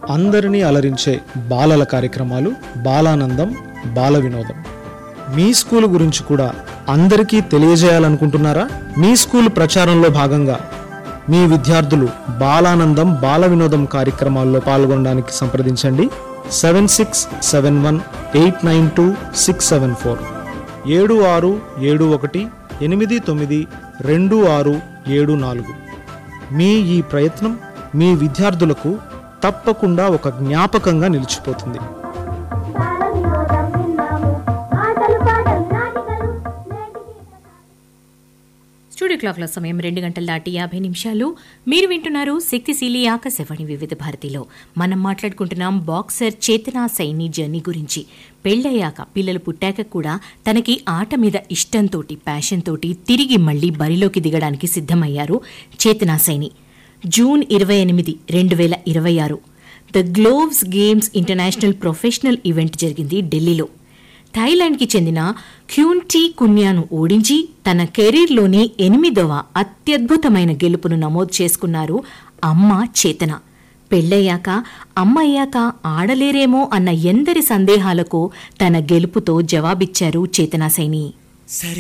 అందరినీ అలరించే బాలల కార్యక్రమాలు బాలానందం బాల వినోదం మీ స్కూల్ గురించి కూడా అందరికీ తెలియజేయాలనుకుంటున్నారా మీ స్కూల్ ప్రచారంలో భాగంగా మీ విద్యార్థులు బాలానందం బాల వినోదం కార్యక్రమాల్లో పాల్గొనడానికి సంప్రదించండి seven six seven one eight nine two six seven four ఏడు ఆరు ఏడు ఒకటి ఎనిమిది తొమ్మిది రెండు ఆరు ఏడు నాలుగు మీ ఈ ప్రయత్నం మీ విద్యార్థులకు తప్పకుండా ఒక జ్ఞాపకంగా నిలిచిపోతుంది బాల వినోదం విన్నాము ఆటలు పాటలు నాటికలు నేటికి స్టూడియో క్లాక్ల సమయం రెండు గంటల దాటి యాభై నిమిషాలు మీరు వింటున్నారు శక్తిశీలి ఆకాశవాణి వివిధ భారతిలో మనం మాట్లాడుకుంటున్నాం బాక్సర్ చేతనా సైని జర్నీ గురించి పెళ్ళయ్యాక పిల్లలు పుట్టాక కూడా తనకి ఆట మీద ఇష్టంతోటి ప్యాషన్ తోటి తిరిగి మళ్లీ బరిలోకి దిగడానికి సిద్ధమయ్యారు చేతనా సైని జూన్ ఇరవై ఎనిమిది రెండు వేల ఇరవై ఆరు the gloves games international professional event జరిగింది ఢిల్లీలో థాయిలాండ్కి చెందిన క్యూన్టీ కున్యాను ఓడించి తన కెరీర్లోని ఎనిమిదవ అత్యద్భుతమైన గెలుపును నమోదు చేసుకున్నారు అమ్మ చేతన పెళ్ళయ్యాక అమ్మయ్యాక ఆడలేరేమో అన్న ఎందరి సందేహాలకు తన గెలుపుతో జవాబిచ్చారు చేతనా సైని సరి